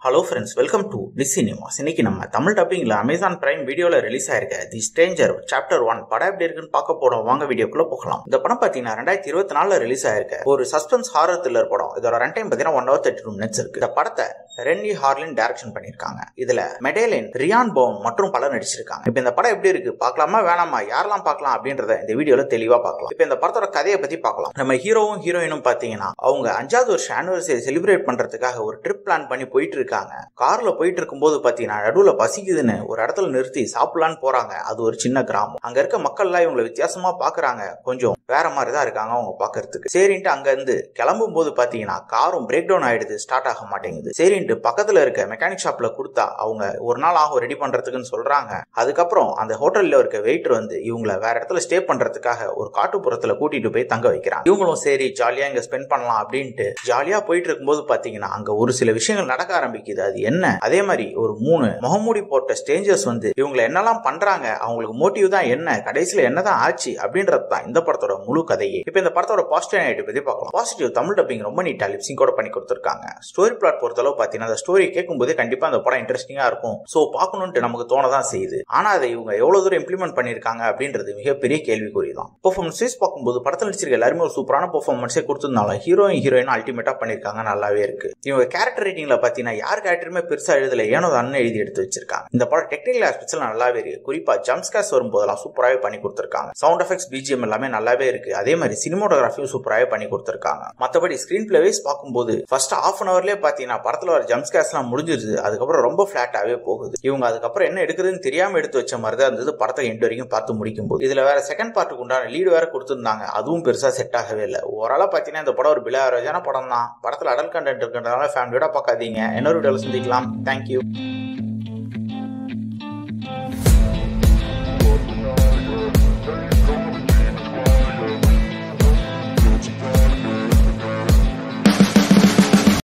hello friends welcome to the cinemas இன்னைக்கு நம்ம தமிழ் டப்பிங்ல அமேசான் பிரைம் வீடியோல ரிலீஸ் ஆயிருக்க தி ஸ்ட்ரேஞ்சர் சாப்டர் ஒன் படம் எப்படி இருக்குன்னு பார்க்க போறோம் வாங்க வீடியோக்குள்ள போகலாம் இந்த படம் பாத்தீங்கன்னா ரெண்டாயிரத்தி இருபத்தி நாலுல ரிலீஸ் ஆயிருக்க ஒரு சஸ்பென்ஸ் ஹாரர் த்ரில்லர் படம் இதோட ரன் டைம் பாத்தீங்கன்னா one hour thirty two minutes இருக்கு இந்த படத்தை ரென்னி ஹார்லின் டைரக்ஷன் பண்ணிருக்காங்க இதுல மெடேலின் ரியான் பவுன் மற்றும் பலர் நடிச்சிருக்காங்க இப்போ இந்த படம் எப்படி இருக்கு பார்க்கலாமா வேணாமா யாரெல்லாம் பார்க்கலாம் அப்படின்றத இந்த வீடியோல தெளிவா பார்க்கலாம் இப்போ இந்த படத்தோட கதையை பத்தி பார்க்கலாம் நம்ம ஹீரோவும் ஹீரோயினும் பாத்தீங்கன்னா அவங்க அஞ்சாவது வருஷம் ஆனிவர்சரி செலிப்ரேட் பண்றதுக்காக ஒரு ட்ரிப் பிளான் பண்ணி போயிட்டு இருக்காங்க கார்ல போயிட்டு இருக்கும்போது பாத்தீங்கன்னா நடுவுல பசிக்குதுன்னு ஒரு இடத்துல நிறுத்தி சாப்பிடலான்னு போறாங்க அது ஒரு சின்ன கிராமம் அங்க இருக்க மக்கள் எல்லாம் இவங்களை வித்தியாசமா பாக்குறாங்க கொஞ்சம் வேற மாதிரி தான் இருக்காங்க அவங்க பாக்குறதுக்கு சரின்ட்டு அங்க இருந்து கிளம்பும் போது பாத்தீங்கன்னா காரும் பிரேக் டவுன் ஆயிடுது ஸ்டார்ட் ஆக மாட்டேங்குது சரின்ட்டு பக்கத்துல இருக்க மெக்கானிக் ஷாப்ல கொடுத்தா அவங்க ஒரு நாள் ஆகும் ரெடி பண்றதுக்குன்னு சொல்றாங்க அதுக்கப்புறம் அந்த ஹோட்டல்ல இருக்க வெயிட்டர் வந்து இவங்கள வேற இடத்துல ஸ்டே பண்றதுக்காக ஒரு காட்டுப்புறத்துல கூட்டிட்டு போய் தங்க வைக்கிறாங்க இவங்களும் சரி ஜாலியா இங்க ஸ்பெண்ட் பண்ணலாம் அப்படின்ட்டு ஜாலியா போயிட்டு இருக்கும்போது பாத்தீங்கன்னா அங்க ஒரு சில விஷயங்கள் நடக்க ஆரம்பிக்குது அது என்ன அதே மாதிரி ஒரு மூணு முகமூடி போட்ட ஸ்டேஞ்சர்ஸ் வந்து இவங்களை என்னெல்லாம் பண்றாங்க அவங்களுக்கு மோட்டிவ் தான் என்ன கடைசியில என்னதான் ஆச்சு அப்படின்றது தான் இந்த படத்தோட முழு கதையே இப்போ இந்த படத்தோட பாசிட்டிவ் நெகட்டிவ் பத்தி பார்க்கலாம் பாசிட்டிவ் தமிழ் டப்பிங் ரொம்ப நீட்டா லிப்சிங் கூட பண்ணி கொடுத்துருக்காங்க ஸ்டோரி பிளாட் பொறுத்தளவு பாத்தீங்கன்னா அந்த ஸ்டோரி கேட்கும்போதே கண்டிப்பா அந்த படம் இன்ட்ரெஸ்டிங்கா இருக்கும் சோ பார்க்கணும்னு நமக்கு தோணதான் செய்யுது ஆனா அதை இவங்க எவ்வளவு தூரம் இம்ப்ளிமெண்ட் பண்ணிருக்காங்க அப்படின்றது மிகப்பெரிய கேள்விக்குறி தான் பெர்ஃபார்மன்ஸ் வைஸ் பார்க்கும்போது படத்தில் நடிச்சிருக்க எல்லாருமே ஒரு சூப்பரான பெர்ஃபார்மன்ஸே கொடுத்திருந்தாலும் ஹீரோயின் ஹீரோயின் அல்டிமேட்டா பண்ணிருக்காங்க நல்லாவே இருக்கு இவங்க கேரக்டர் ரேட்டிங்ல பாத்தீங்கன்னா யார் கேரக்டருமே பெருசா எழுதல ஏனோ அண்ணன் எழுதி எடுத்து வச்சிருக்காங்க இந்த படம் டெக்னிக்கல் ஆஸ்பெக்ட்ஸ்ல நல்லாவே இருக்கு குறிப்பா ஜம்ஸ்காஸ் வரும்போதெல்லாம் சூப்பராகவே பண்ணி கொடுத்திருக்காங்க சவுண்ட் எஃபெக்ட்ஸ் பிஜிஎம் எல்லாமே நல்லாவே இருக்கு அதே மாதிரி சினிமோட்டோகிராஃபியும் சூப்பராகவே பண்ணி கொடுத்திருக்காங்க மத்தபடி ஸ்கிரீன் பிளே வைஸ் பார்க்கும்போது ஃபர்ஸ்ட் ஆஃப் அன் அவர்லயே பாத்தீங்கன்னா படத்துல வர ஜம்ஸ்காஸ் எல்லாம் முடிஞ்சிருது அதுக்கப்புறம் ரொம்ப பிளாட்டாவே போகுது இவங்க அதுக்கப்புறம் என்ன எடுக்கிறதுன்னு தெரியாம எடுத்து வச்ச மாதிரி தான் இருந்தது படத்தை எண்டு வரைக்கும் பார்த்து முடிக்கும் போது இதுல வேற செகண்ட் பார்ட்டுக்கு உண்டான லீடு வேற கொடுத்திருந்தாங்க அதுவும் பெருசா செட் ஆகவே இல்லை ஓரளவு பாத்தீங்கன்னா இந்த படம் ஒரு பிலா ஆவரேஜான படம் தான் படத்துல அடல் கண்டென்ட் இருக்கிறதுனால ஃபேமிலியோட பார்க்காதீங்க இன்னொரு வீடியோல சந்திக்கலாம் தேங்க்யூ